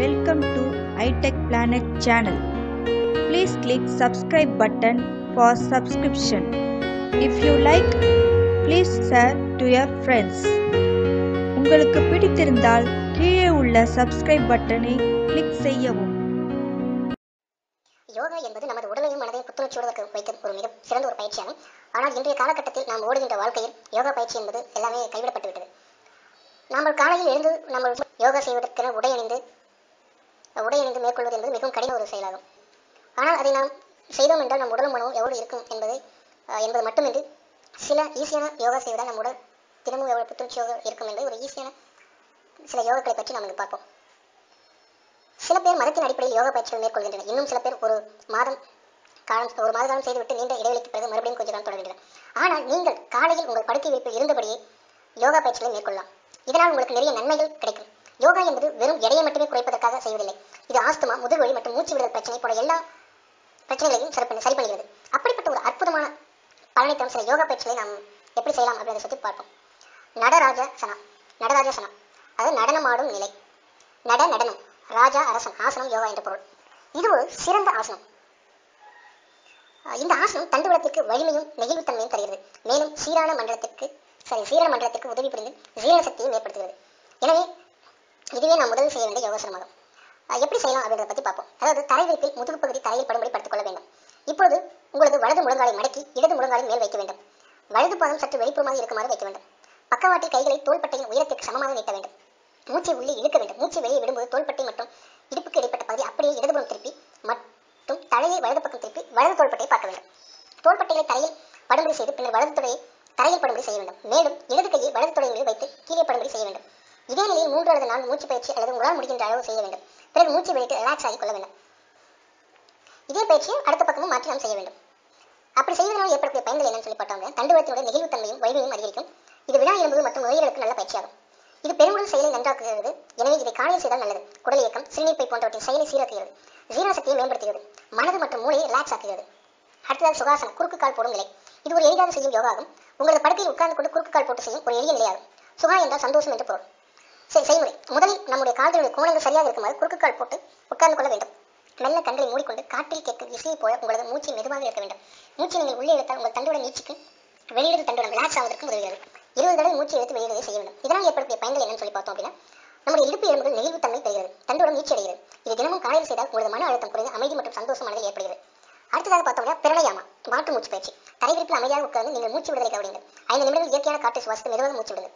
Welcome to iTech Planet channel. Please click subscribe button for subscription. If you like, please share to your friends. உங்களுக்கு பிடித்திருந்தால் கீழே உள்ள subscribe பட்டனை click செய்யவும் யோகா என்பது நமது உடலையும் மனதையும் புத்துணர்ச்சியோடு வைக்க வைக்கும் ஒரு மிக சிறந்த ஒரு பயிற்சியாகும் ஆனால் இன்றைய காலகட்டத்தில் நாம் ஓடுகின்ற வாழ்க்கையில் யோகா பயிற்சி என்பது எல்லாமே கைவிடப்பட்டு விட்டது நாம் காலையில் எழுந்து நம்ம யோகா செய்வதற்கென உடை அணிந்து உடை அணிந்து மேற்கொள்வது என்பது மிகவும் கடின ஒரு செயலாகும் ஆனால் அதை நாம் செய்தோம் என்றால் நம் உடலும் மனமும் எவ்வளவு இருக்கும் என்பதை அஹ், என்பது மட்டுமின்றி சில ஈஸியான யோகா செய்வதால் நம் உடல் தினமும் எவ்வளவு புத்துணர்ச்சியோக இருக்கும் என்பது ஒரு ஈஸியான சில யோகாக்களை பற்றி நாம் இங்கு பார்ப்போம் சில பேர் மதத்தின் அடிப்படையில் யோகா பயிற்சிகள் மேற்கொள்கின்றனர் இன்னும் சில பேர் ஒரு மாதம் காலம் ஒரு மாத காலம் செய்துவிட்டு நீண்ட இடைவெளிக்கு பிறகு மறுபடியும் கொஞ்ச காலம் தொடர்கின்றனர் ஆனால் நீங்கள் காலையில் உங்கள் படுக்கை விரிப்பில் இருந்தபடியே யோகா பயிற்சிகளை மேற்கொள்ளலாம் இதனால் உங்களுக்கு நிறைய நன்மைகள் கிடைக்கும் யோகா என்பது வெறும் எடையை மட்டுமே குறைப்பதற்காக செய்வதில்லை இது ஆஸ்துமா முதுகுவலி மற்றும் மூச்சு விடுதல் பிரச்சனை போன்ற எல்லா பிரச்சனைகளையும் சரி பண்ணி சரி பண்ணுகிறது அப்படிப்பட்ட ஒரு அற்புதமான பலனை தரும் சில யோகா பயிற்சிகளை நாம் எப்படி செய்யலாம் அப்படின்றத பற்றி பார்ப்போம் நடராஜாசனா நடராஜாசனா அது நடனமாடும் நிலை நட நடனம் ராஜா அரசன் ஆசனம் யோகா என்ற பொருள் இது ஒரு சிறந்த ஆசனம் அஹ் இந்த ஆசனம் தண்டுவளத்திற்கு வலிமையும் நெகிழ்வுத்தன்மையும் தருகிறது மேலும் சீரான மண்டலத்திற்கு சரி சீரான மண்டலத்திற்கு உதவி புரிந்து ஜீரண சக்தியும் ஏற்படுத்துகிறது எனவே இதுவே நாம் முதலில் செய்ய வேண்டிய யோகாசனமாகும் அஹ் எப்படி செய்யலாம் அப்படின்றத பற்றி பார்ப்போம் அதாவது தரை வைப்பில் முதுகு பகுதி தரையில் படும்படி படுத்துக் கொள்ள வேண்டும் இப்பொழுது உங்களது வலது முழங்காலை மடக்கி இடது முழங்காலின் மேல் வைக்க வேண்டும் வலது பாதம் சற்று வெளிப்புறமாக இருக்குமாறு வைக்க வேண்டும் பக்கவாட்டில் கைகளை தோள்பட்டையின் உயரத்திற்கு சமமாக நீட்ட வேண்டும் மூச்சை உள்ளே இழுக்க வேண்டும் மூச்சை வெளியே விடும்போது தோள்பட்டை மற்றும் இடுப்புக்கு இடைப்பட்ட பகுதி அப்படியே இடதுபுறம் திருப்பி மற்றும் தலையை வலது பக்கம் திருப்பி வலது தோள்பட்டையை பார்க்க வேண்டும் தோள்பட்டைகளை தரையில் படும்படி செய்து பின்னர் வலது தொடையை தரையில் படும்படி செய்ய வேண்டும் மேலும் இடது கையை வலது தொடையின் மீது வைத்து கீழே படும்படி செய்ய வேண்டும் இதே நிலையில் மூன்று அல்லது நான்கு மூச்சு பயிற்சி அல்லது உங்களால் முடிகின்ற அளவு செய்ய வேண்டும் பிறகு மூச்சு வெளியிட்டு ரிலாக்ஸ் ஆகி கொள்ள வேண்டும் இதே பயிற்சியை அடுத்த பக்கமும் மாற்றி நாம் செய்ய வேண்டும் அப்படி செய்வதனால் ஏற்படக்கூடிய பயன்கள் என்னன்னு சொல்லி பார்த்தோம் அப்படின்னா தண்டுவளத்தினுடைய நெகிழ்வுத்தன்மையும் வலிமையும் அதிகரிக்கும் இது வினா எலும்பு மற்றும் நுரையீரலுக்கு நல்ல பயிற்சியாகும் இது பெருங்குடல் செயலை நன்றாக்குகிறது எனவே இதை காலையில் செய்தால் நல்லது குடல் இயக்கம் சிறுநீர்ப்பை போன்றவற்றின் செயலை சீராக்குகிறது ஜீரண சக்தியை மேம்படுத்துகிறது மனது மற்றும் மூளையை ரிலாக்ஸ் ஆக்குகிறது அடுத்ததாக சுகாசனம் குறுக்கு கால் போடும் நிலை இது ஒரு எளிதாக செய்யும் யோகாகும் உங்களது படுக்கையில் உட்கார்ந்து கொண்டு குறுக்கு கால் போட்டு செய்யும் ஒரு எளிய நிலையாகும் சுகா என்றால் சந்தோஷம் என்று பொருள் சரி செய்முறை முதலில் நம்முடைய கால்களுடைய கோணங்கள் சரியாக இருக்குமாறு குறுக்கு கால் போட்டு உட்கார்ந்து கொள்ள வேண்டும் மெல்ல கண்களை மூடிக்கொண்டு காற்றில் கேட்கும் இசையை போல உங்களது மூச்சை மெதுவாக இருக்க வேண்டும் மூச்சை நீங்கள் உள்ளே இழுத்தால் உங்கள் தண்டோட நீச்சுக்கு வெளியிடுது தண்டோட ரிலாக்ஸ் ஆவதற்கு உதவுகிறது இருபது தடவை மூச்சை எடுத்து வெளியிடுவதை செய்ய வேண்டும் இதனால் ஏற்படக்கூடிய பயன்கள் என்னன்னு சொல்லி பார்த்தோம் அப்படின்னா நம்முடைய இடுப்பு எலும்புகள் நெகிழ்வுத்தன்மை பெறுகிறது தண்டோடம் நீச்சி அடைகிறது இது தினமும் காலையில் செய்தால் உங்களது மன அழுத்தம் குறைந்து அமைதி மற்றும் சந்தோஷம் மனதில் ஏற்படுகிறது அடுத்ததாக பார்த்தோம்னா பிரணயாமா மாற்று மூச்சு பயிற்சி தரைவிரிப்பில் அமைதியாக உட்கார்ந்து நீங்கள் மூச்சு விடுதலை கவனிங்கள் ஐந்து நிமிடங்கள் இயற்கையான காற்றை சுவாசித்து மெதுவாக மூச்சு விடுங்கள்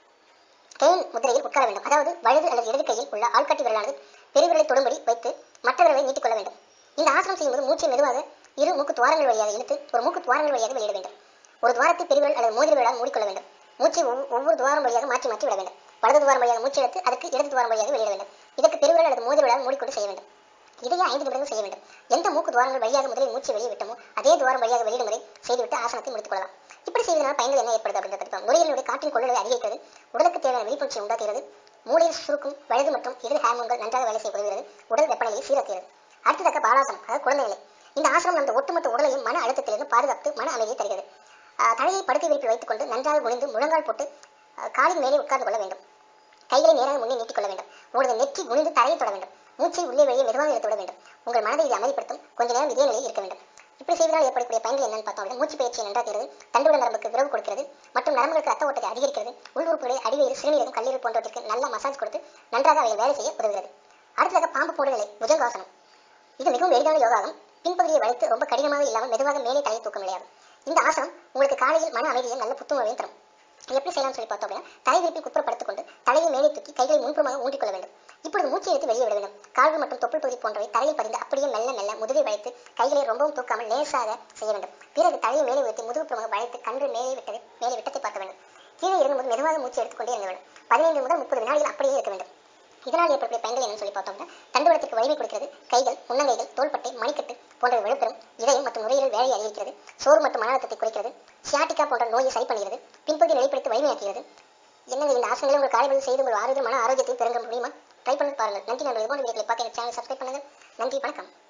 கேன் முதிரையில் உட்கார வேண்டும் அதாவது வலது அல்லது இடது கையில் உள்ள ஆள்காட்டி விரலானது பெருவிரலை தொடும்படி வைத்து மற்ற விரலை நீட்டிக் கொள்ள வேண்டும் இந்த ஆசனம் செய்யும்போது மூச்சை மெதுவாக இரு மூக்கு துவாரங்கள் வழியாக இழுத்து ஒரு மூக்கு துவாரங்கள் வழியாக வெளியிட வேண்டும் ஒரு துவாரத்தை பெருவிரல் அல்லது மோதிர விரலால் மூடிக்கொள்ள வேண்டும் மூச்சை ஒவ்வொரு- ஒவ்வொரு துவாரம் வழியாக மாற்றி மாற்றி விட வேண்டும் வலது துவாரம் வழியாக மூச்சு எடுத்து அதற்கு இடது துவாரம் வழியாக வெளியிட வேண்டும் இதற்கு பெருவிரல் அல்லது மோதிர விரலால் மூடிக்கொண்டு செய்ய வேண்டும் இதையே ஐந்து நிமிடங்கள் செய்ய வேண்டும் எந்த மூக்கு துவாரங்கள் வழியாக முதலில் மூச்சு வெளியே விட்டமோ அதே துவாரம் வழியாக வெளியிடும் வரை செய்துவிட்டு ஆசனத்தை முடித்துக் கொள்ளலாம் இப்படி செய்வதனால் பயன்கள் என்ன ஏற்படுது அப்படின்றத பற்றி பார்ப்போம். நுரையீரலுடைய காற்றின் கொள்ளளவை அதிகரிக்கிறது உடலுக்கு தேவையான விழிப்புணர்ச்சியை உண்டாக்குகிறது மூளையில் சுருக்கும் வலது மற்றும் இடது ஹார்மோன்கள் நன்றாக வேலை செய்ய உதவுகிறது உடல் வெப்பநிலையை சீராக்குகிறது அடுத்ததாக பாலாசனம் அதாவது குழந்தை நிலை இந்த ஆசனம் நமது ஒட்டுமொத்த உடலையும் மன அழுத்தத்திலிருந்து பாதுகாத்து மன அமைதியை தருகிறது ஆஹ் தலையை படுக்கை விரிப்பில் வைத்துக் கொண்டு நன்றாக குனிந்து முழங்கால் போட்டு ஆஹ் காலின் மேலே உட்கார்ந்து கொள்ள வேண்டும் கைகளை நேராக முன்னே நீட்டிக் கொள்ள வேண்டும் உங்களது நெற்றி குனிந்து தரையை தொட வேண்டும் மூச்சை உள்ளே வெளியே மெதுவாக இழுத்து விட வேண்டும் உங்கள் மனதை இது அமைதிப்படுத்தும் கொஞ்ச நேரம் இதே நிலையில் இருக்க வேண்டும் இப்படி செய்வதால் ஏற்படக்கூடிய பயன்கள் என்னன்னு பார்த்தோம் அப்படின்னா மூச்சு பயிற்சியை நன்றாகிறது தண்டுவட நரம்புக்கு விரவு கொடுக்கிறது மற்றும் நரம்புகளுக்கு ரத்த ஓட்டத்தை அதிகரிக்கிறது உள் உறுப்புகளை அடிவயிறு சிறுநீரகம் கல்லீரல் போன்றவற்றிற்கு நல்ல மசாஜ் கொடுத்து நன்றாக அவை வேலை செய்ய உதவுகிறது அடுத்ததாக பாம்பு போடு நிலை புஜங்காசனம் இது மிகவும் எளிதான யோகாகும் பின்பகுதியை வளைத்து ரொம்ப கடினமாக இல்லாமல் மெதுவாக மேலே தலையை தூக்கும் நிலையாகும் இந்த ஆசனம் உங்களுக்கு காலையில் மன அமைதியை நல்ல புத்துணர்வையும் தரும் இது எப்படி செய்யலாம்னு சொல்லி பார்த்தோம் அப்படின்னா தலை விரிப்பில் குப்புறப்படுத்திக் கொண்டு தலையை மேலே தூக்கி கைகளை முன்புறமாக ஊண்டிக் கொள்ள வேண்டும் இப்பொழுது மூச்சை எடுத்து வெளியே விட வேண்டும் கால்கள் மற்றும் தொப்புள் பகுதி போன்றவை தரையில் பதிந்து அப்படியே மெல்ல மெல்ல முதுகை வளைத்து கைகளை ரொம்பவும் தூக்காமல் லேசாக செய்ய வேண்டும் பிறகு தலையை மேலே உயர்த்தி முதுகுப்புறமாக வளைத்து கன்று மேலே விட்டது மேலே விட்டத்தை பார்க்க வேண்டும் கீழே இறங்கும்போது மெதுவாக மூச்சு எடுத்துக்கொண்டே இருக்க வேண்டும் பதினைந்து முதல் முப்பது வினாடிகள் அப்படியே இருக்க வேண்டும் இதனால் ஏற்படக்கூடிய பயன்கள் என்னன்னு சொல்லி பார்த்தோம்னா தண்டுவளத்திற்கு வலிமை கொடுக்கிறது கைகள் முன்னங்கைகள் தோள்பட்டை மணிக்கட்டு போன்றவை வலுப்பெறும் இதயம் மற்றும் நுரையீரல் வேலையை அதிகரிக்கிறது சோறு மற்றும் மன அழுத்தத்தை குறைக்கிறது சியாட்டிக்கா போன்ற நோயை சரி பண்ணுகிறது பின்பகுதி வெளிப்படுத்தி வலிமையாக்குகிறது என்னங்க இந்த ஆசனங்களை உங்கள் காலையில் செய்து உங்கள் ஆரோக்கியம் மன ஆரோக்கியத்தை பெருங்க முடியுமா ட்ரை பண்ணி பாருங்கள் நன்றி நண்பர்கள் இது போன்ற வீடியோக்களை பார்த்து எனக்கு சேனல் சப்ஸ்கிரைப் பண்ணுங்கள் நன்றி வணக்கம்